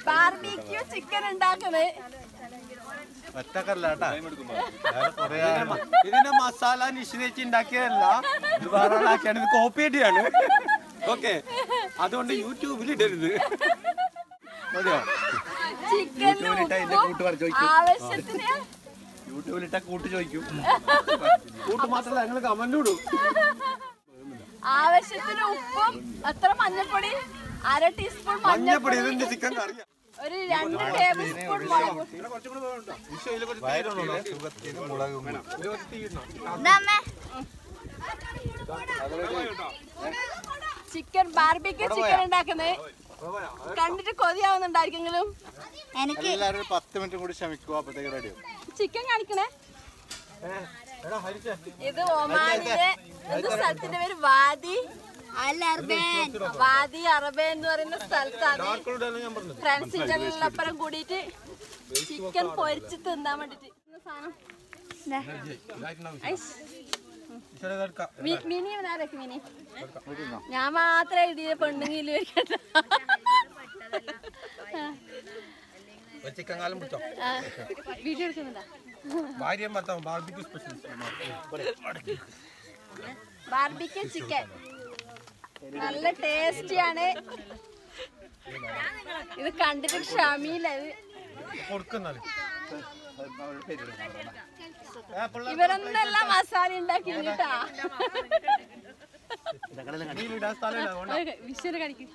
Barbecue chicken ഉണ്ടാക്കുന്നത് ഒറ്റക്കല്ല കേട്ടാ വേറെ കുറേ ഇതിന്റെ മസാല നിശ്ചയിച്ച് ഉണ്ടാക്കിയതല്ല ഇത് വേറെ ആളാക്കിയാണ് ഇത് കോപ്പി അടിയാണ് ഓക്കെ അതുകൊണ്ട് യൂട്യൂബിൽ ഇടരുത് മതിയോ യൂട്യൂബിലിട്ട ഇതിന്റെ കൂട്ട് പറ ചോദിക്കും ആവശ്യത്തിന് യൂട്യൂബിലിട്ട കൂട്ട് ചോദിക്കും കൂട്ട് മാത്രമല്ല ഞങ്ങൾ കമന്റ് ഇടും ആവശ്യത്തിന് ഉപ്പും എത്ര മഞ്ഞപ്പൊടി അര ടീസ്പൂൺ മഞ്ഞപ്പൊടി മഞ്ഞപ്പൊടി ഇതിന്റെ ചിക്കൻ കറിയാ ഒരു രണ്ട് ടേബിൾ സ്പൂൺ മുളക് ചിക്കൻ ബാർബിക്യൂ ചിക്കൻ ഉണ്ടാക്കുന്നത് കണ്ടിട്ട് കൊതിയാവുന്നുണ്ടായിരിക്കെങ്കിലും എനിക്ക് എല്ലാവരും ഒരു പത്ത് മിനിറ്റ് കൂടി ക്ഷമിക്കുക അപ്പോഴത്തേക്ക് റെഡിയോ ചിക്കൻ കാണിക്കണേ ഇത് ഒമാനിലെ എന്ത് സ്ഥലത്തിന്റെ പേര് വാദി അല്ല അർബേൻ വാദി അറബേ എന്ന് പറയുന്ന സ്ഥലത്താണ് ഫ്രണ്ട്സിന്റെ ഒപ്പം കൂടിയിട്ട് ചിക്കൻ പൊരിച്ച് തിന്നാൻ വേണ്ടിട്ട് സാധനം ഐസ്. മി- മിനി ഇതാരൊക്കെ മിനി ഞാൻ മാത്രമേ എഴുതിയ പെണ്ണുങ്ങിൽ ചിക്കൻ കാലം പിടിച്ചോ വീഡിയോ എടുക്കുന്നുണ്ടാ ഭാര്യയും ഭർത്താവും ബാർബിക്യൂ സ്പെഷ്യലിസ്റ്റ് ബാർബിക്യൂ ചിക്കൻ നല്ല ടേസ്റ്റിയാണ് ഇത് കണ്ടിട്ട് ക്ഷമയില്ല ഇത് കൊടുക്കുന്നാല് ഇവരൊന്നെല്ലാം മസാല ഉണ്ടാക്കി കേട്ടാ ഇടാൻ സ്ഥലമില്ല അതുകൊണ്ട് വിശ്വല് കാണിക്കും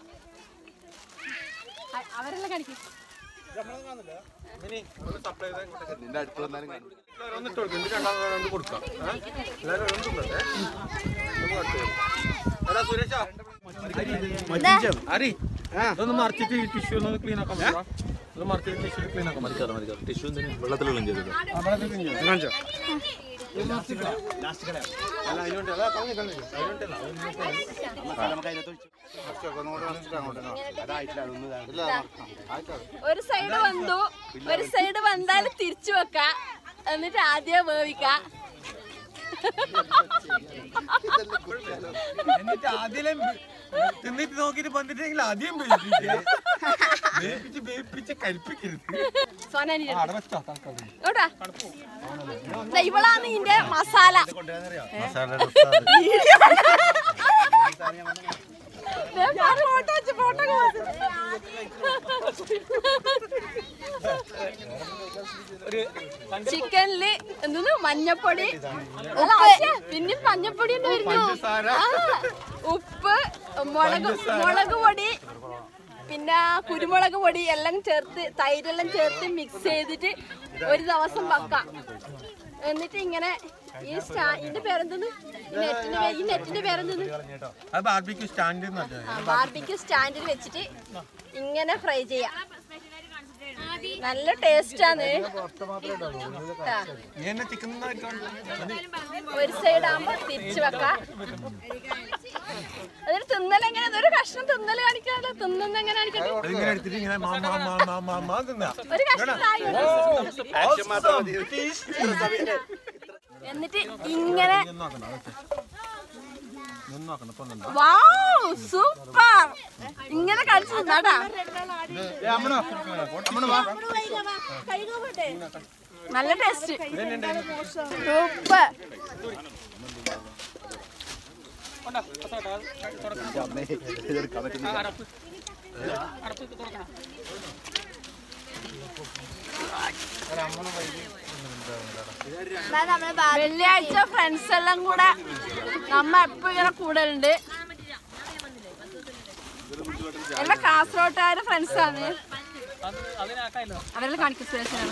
അവരെല്ലാം കാണിക്കും ഇനി ഒന്ന് സപ്ലൈ ചെയ്താൽ ഇങ്ങോട്ടേക്ക് നിന്റെ അടുത്ത് വന്നാലും കാണും ഒന്ന് ഇട്ട് കൊടുക്കും ഇത് രണ്ടാമത് രണ്ട് കൊടുക്കാം ഏ? എല്ലാവരും ഓരോന്ന് തിന്നട്ടെ. നമുക്ക് അടുത്ത് വരാം. എടാ സുരേഷാ അരി ഇതൊന്ന് മറിച്ചിട്ട് ഈ ടിഷ്യൂ ഒന്ന് ക്ലീൻ ആക്കാൻ പറ്റുമോ ഇത് മറിച്ചിട്ട് ടിഷ്യൂ ക്ലീൻ ആക്കാൻ പറ്റുമോ ടിഷ്യൂ വെള്ളത്തിലുള്ള ചെയ്തത് കാണിച്ചോ അല്ല അതിനുണ്ട് അതാ കളഞ്ഞു കളഞ്ഞു അതിനുണ്ടല്ലോ ഒരു സൈഡ് വന്നു ഒരു സൈഡ് വന്നാൽ തിരിച്ചു വെക്ക എന്നിട്ട് ആദ്യം വേവിക്ക എന്നിട്ട് ആദ്യം തിന്നിട്ട് നോക്കിട്ട് വന്നിട്ടെങ്കിൽ ആദ്യം വേവിപ്പിക്കുക വേവിപ്പിച്ച് വേവിപ്പിച്ച് കരിപ്പിക്കരുത് സോനാനി ആ, അവിടെ വെച്ചോ തൽക്കാലം കേട്ടാ ദാ ഇവളാണ് ഇതിന്റെ മസാല ഫോട്ടോ വെച്ച് ഫോട്ടോ ചിക്കനില് എന്തോന്ന് മഞ്ഞപ്പൊടി അല്ല, ആവശ്യം. പിന്നെയും മഞ്ഞപ്പൊടി എന്ന് വരുന്നു പഞ്ചസാര. ആ, ഉപ്പ് മുളക് മുളക് പൊടി പിന്നെ കുരുമുളക് പൊടി എല്ലാം ചേർത്ത് തൈരെല്ലാം ചേർത്ത് മിക്സ് ചെയ്തിട്ട് ഒരു ദിവസം വെക്കാം എന്നിട്ട് ഇങ്ങനെ ഈ സ്റ്റാ ഇതിന്റെ പേരെന്തോന്ന് ഈ നെറ്റിന്റെ പേ- ഈ നെറ്റിന്റെ പേരെന്തോന്ന് അത് ബാർബിക്യൂ സ്റ്റാൻഡ് എന്ന് പറഞ്ഞാൽ ബാർബിക്യൂ സ്റ്റാൻഡിൽ വെച്ചിട്ട് ഇങ്ങനെ ഫ്രൈ ചെയ്യാം നല്ല ടേസ്റ്റ് ആണ് ട്ടാ. നീ എന്നെ ചിക്കൻ ഒരു സൈഡ് ആകുമ്പോ തിരിച്ചു വെക്കാം അതിന് തിന്നൽ എങ്ങനെ ഒരു കഷ്ണം തിന്നൽ കാണിക്കാമല്ലോ തിന്നുന്ന എങ്ങനെ കാണിക്കട്ടെ അതിങ്ങനെ എടുത്തിട്ട് ഇങ്ങനെ മാ മാ മാ മാ മാ മാ തിന്നാ ഒരു കഷ്ണം താഴെ ഇട്. എന്നിട്ട് ഇങ്ങനെ നോക്കണം അതൊക്കെ ഒന്ന് നോക്കണം ഇപ്പൊ ഒന്നുണ്ടോ വാവ് സൂപ്പർ ഇങ്ങനെ കഴിച്ചു തിന്നാട്ടാ നല്ല ടേസ്റ്റ് സൂപ്പർ വെള്ളിയാഴ്ച ഫ്രണ്ട്സ് എല്ലാം കൂടെ നമ്മ എപ്പോ ഇങ്ങനെ കൂടലുണ്ട് എല്ലാം കാസർഗോട്ടുകാരെ ഫ്രണ്ട്സ് ആണ് അവരെല്ലാം കാണിക്കും സുരേഷനാണ്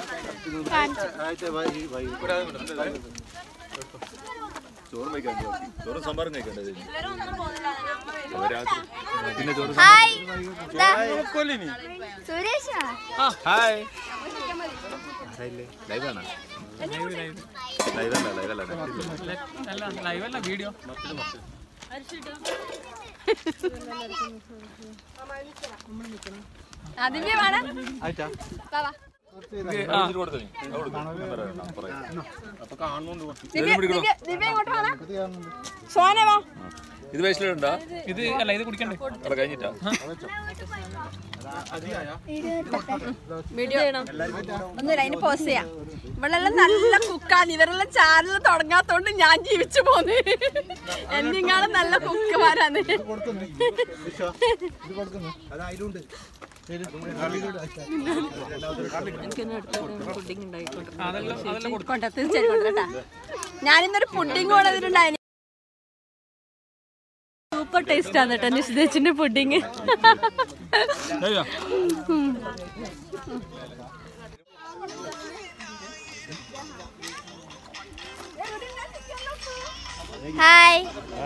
ചോറും കഴിക്കാൻ ചോറും സാമ്പാറും കഴിക്കണ്ടേ രാത്രി പിന്നെ ചോറ് ഹായ് കൊല്ലിനി സുരേഷാ ഹായ് ലൈവാണ് ലൈവല്ല ലൈവല്ല അതിന്റെ വേണം ആയിട്ടാ വാ, വാ. കൊടുത്തു നീ അത് കൊടുക്ക്. ഞാൻ പറയാം, ഞാൻ പറയാം. അപ്പൊ കാണുന്നുണ്ട് കുറച്ച്. ദിവ്യ ദിവ്യ ദിവ്യ ഇങ്ങോട്ട് വാ സോനെ വാ ഇത് വയസ്സിലുണ്ടാ ഇത് അല്ല ഇത് കുടിക്കണ്ടേ അല്ല കഴിഞ്ഞിട്ടാ വീഡിയോ ചെയ്യണം ഒന്നുമില്ല അതിന് പോസ് ചെയ്യാം ഇവളെല്ലാം നല്ല കുക്കാണ് ഇവരെല്ലാം ചാനൽ തുടങ്ങാത്തോണ്ട് ഞാൻ ജീവിച്ചു പോന്ന് എന്നിങ്ങാളും നല്ല കുക്കുമാരാണ് കൊണ്ട തീർച്ചയായും കൊണ്ടുവരട്ടാ ഞാനിന്നൊരു പുഡിങ് കൊണ്ടുവന്നിട്ടുണ്ടായി സൂപ്പർ ടേസ്റ്റ് ആണ് കേട്ടോ നിഷിതേച്ചിന്റെ പുഡിങ് ഹായ്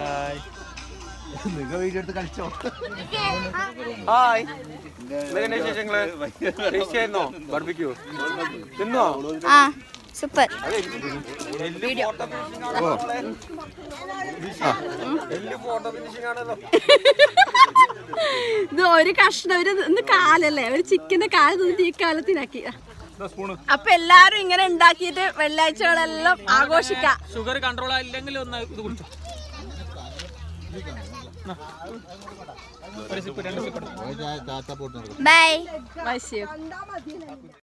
ഹായ് എന്തൊക്കെയുണ്ട് വിശേഷങ്ങള് ടേസ്റ്റ് ആയിരുന്നോ ബർബിക്യൂ തിന്നോ ആ സൂപ്പർ വലിയ ഫോട്ടോ ഫിനിഷിംഗ് ആണല്ലോ ഇത് ഒരു കഷ്ണം ഒരു ഇന്ന് കാലല്ലേ ഒരു ചിക്കന്റെ കാല് തിന്നിട്ട് ഈ കാലത്തിനാക്കി സ്പൂണ് അപ്പൊ എല്ലാരും ഇങ്ങനെ ഉണ്ടാക്കിയിട്ട് വെള്ളിയാഴ്ചകളെല്ലാം ആഘോഷിക്കാം ഷുഗർ കൺട്രോൾ ആയില്ലെങ്കിൽ ഒന്ന് ഇത് കുടിച്ചോ നാ. ഒരു സിപ്പ് രണ്ട് സിപ്പ് ബൈ വശ്യം